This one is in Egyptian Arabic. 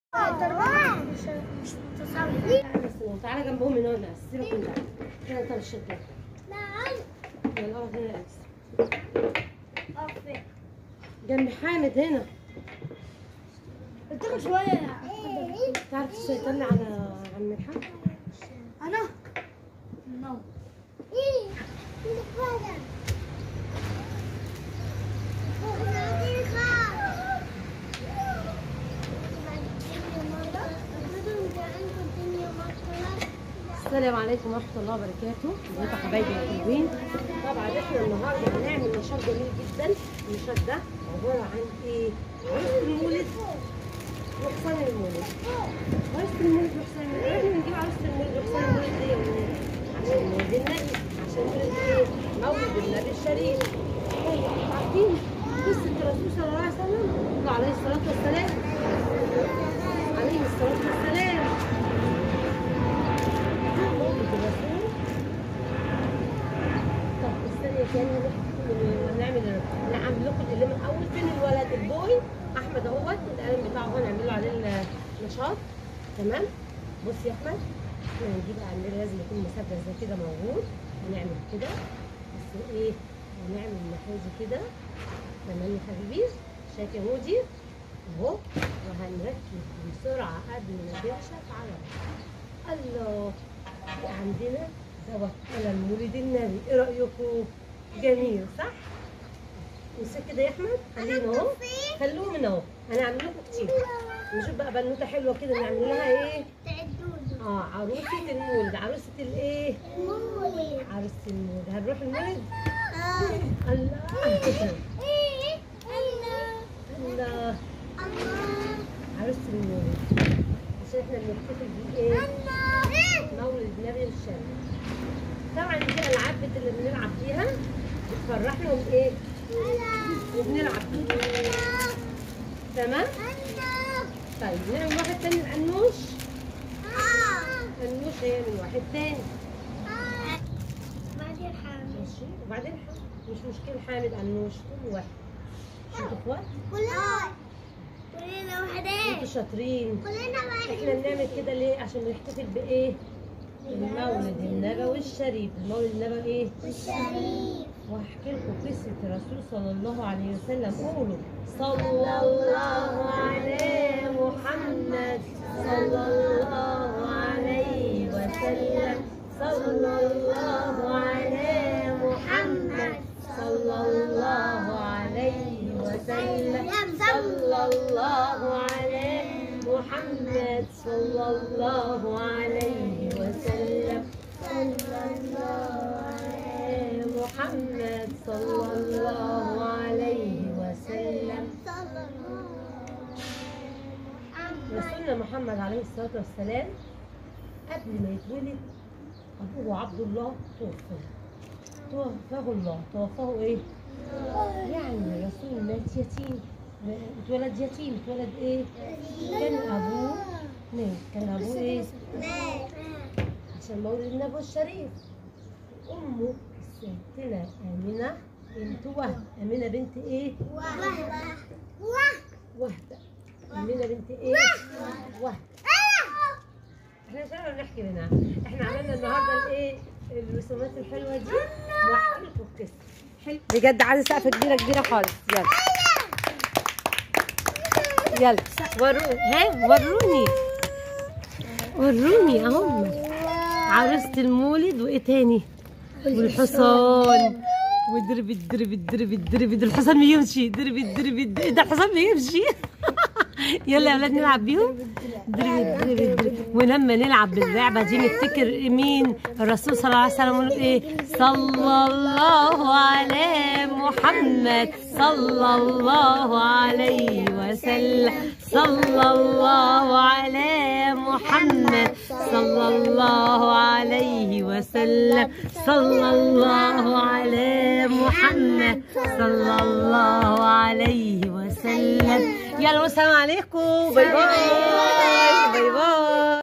مش مش تصور بس تعالى جنبهم من هنا سيبك من ده كده انت مش شايف نعم يلا اقعد هنا يا أنس. أوكي جنب حامد هنا اديك شوية تعرف تسيطرني على عم الحاج أنا نو السلام عليكم ورحمة الله وبركاته ازيكم يا حبايبي الحلوين طبعا احنا النهارده هنعمل نشاط جميل جدا النشاط ده عبارة عن ايه؟ عروسة المولد وحصان المولد عروسة المولد وحصان المولد احنا بنجيب عروسة المولد وحصان المولد دي منين؟ عشان مولد النبي عشان مولد ايه؟ مولد النبي الشريف انتوا عارفين قصة الرسول صلى الله عليه وسلم عليه الصلاة والسلام عليه الصلاة والسلام مولد الرسول طب استني تاني هنعمل نعمل لكم القلم الاول فين الولد البوي احمد اهوت القلم بتاعه هو نعمل له عليه النشاط تمام بص يا احمد احنا هنجيب عندنا لازم يكون مسدس زي كده موجود ونعمل كده بس ايه ونعمل نحوزه كده تمام يا حبيبي شايف يا مودي اهو وهنركب بسرعه قبل ما تنشف على بعض. الله عندنا دوت قلم مولد النبي ايه رايكم جميل صح نسيب كده يا احمد خلينا اهو خلوه من اهو هنعمل لكم كتير نشوف بقى بنوته حلوه كده نعمل لها ايه اه عروسه المولد عروسه الايه عروسه المولد هنروح المولد الله الله عروسه المولد عشان احنا بنحتفل بايه مولد النبي الشريف طبعا دي الالعاب اللي بنلعب بيها بتفرحنا وايه وبنلعب بيها تمام طيب نعمل واحد تاني العنوش العنوش هيعمل واحد تاني ماشي وبعدين مش مشكلة حامد عنوش كل واحد انتوا اخوات انتوا شاطرين احنا بنعمل كده ليه عشان نحتفل بايه المولد النبوي الشريف المولد النبوي ايه واحكي لكم قصه الرسول صلى الله عليه وسلم قولوا صلى الله على محمد صلى الله عليه وسلم صلى الله على محمد صلى الله عليه وسلم صلى الله على محمد صلى الله عليه وسلم صلى الله على محمد صلى الله عليه وسلم رسولنا محمد عليه الصلاة والسلام قبل ما يتولد أبوه عبد الله توفى توفاه الله توفاه إيه؟ يعني الرسول مات يتيم اتولد يتيم اتولد إيه؟ كان أبوه مات كان أبوه إيه؟ عشان مولد النبوي الشريف أمه السيدة آمنة بنت وهب آمنة بنت إيه؟ وهبة آمنة بنت إيه؟ وهب احنا مش هنقدر نحكي منها احنا عملنا النهارده الايه الرسومات الحلوه دي وهحكي لكم القصه حلو بجد عايزه سقفه كبيره كبيره خالص يلا يلا وروني ها وروني وروني اهو عروسه المولد وايه تاني والحصان ودرب الدرب الدرب الدرب الحصان بيمشي درب الدرب الدرب ده الحصان بيمشي يلا يا اولاد نلعب بيهم درب درب درب ولما نلعب باللعبه دي نفتكر مين الرسول صلى الله عليه وسلم يقول ايه صلى الله على محمد صلى الله عليه وسلم صلى الله على محمد صلى الله عليه وسلم صلى الله على محمد صلى الله عليه وسلم يلا والسلام عليكم باي باي باي باي